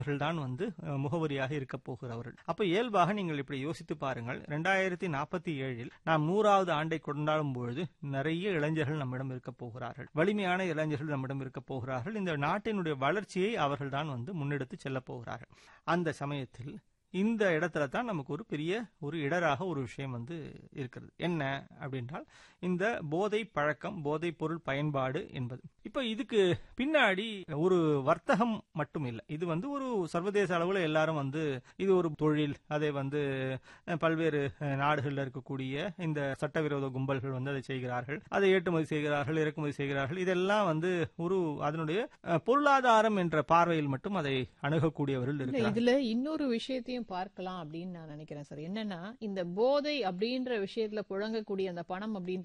தான் வந்து அஹ், முகவரியாக இருக்க போகிறவர்கள் அப்ப இயல்பாக நீங்கள் இப்படி யோசித்து பாருங்கள் ரெண்டாயிரத்தி நாற்பத்தி ஏழில் நாம் நூறாவது ஆண்டை கொண்டாடும் பொழுது நிறைய இளைஞர்கள் நம்மிடம் இருக்க போகிறார்கள் வலிமையான இளைஞர்கள் நம்மிடம் இருக்க போகிறார்கள் இந்த நாட்டினுடைய வளர்ச்சியை அவர்கள் தான் வந்து முன்னெடுத்து செல்ல போகிறார்கள் அந்த சமயத்தில் இந்த இடத்துல தான் நமக்கு ஒரு பெரிய ஒரு இடராக ஒரு விஷயம் வந்து இருக்கிறது என்ன அப்படின்றால் இந்த போதை பழக்கம் போதை பொருள் பயன்பாடு என்பது இப்ப இதுக்கு பின்னாடி ஒரு வர்த்தகம் மட்டும் இல்லை இது வந்து ஒரு சர்வதேச அளவில் எல்லாரும் வந்து இது ஒரு தொழில் அதை வந்து அஹ், பல்வேறு அஹ், நாடுகளில் இருக்கக்கூடிய இந்த சட்டவிரோத கும்பல்கள் வந்து அதை செய்கிறார்கள் அதை ஏற்றுமதி செய்கிறார்கள் இறக்குமதி செய்கிறார்கள் இதெல்லாம் வந்து ஒரு அதனுடைய அஹ், பொருளாதாரம் என்ற பார்வையில் மட்டும் அதை அணுகக்கூடியவர்கள் இல்ல இருக்கிறார்கள் இதுல இன்னொரு விஷயத்தையும் பார்க்கலாம் அப்படின்னு நான் நினைக்கிறேன் சார் என்னன்னா இந்த போதை அப்படின்ற விஷயத்துல புழங்கக்கூடிய அந்த பணம் அப்படின்ற